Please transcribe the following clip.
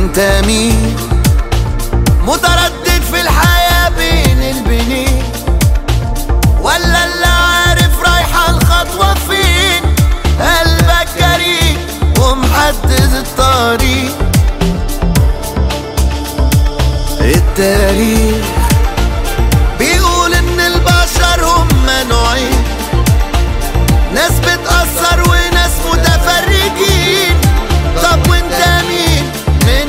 انت مين متردد في الحياة بين البنين ولا اللي عارف رايحة الخطوة فين قلبك جريء ومحدد الطريق التاريخ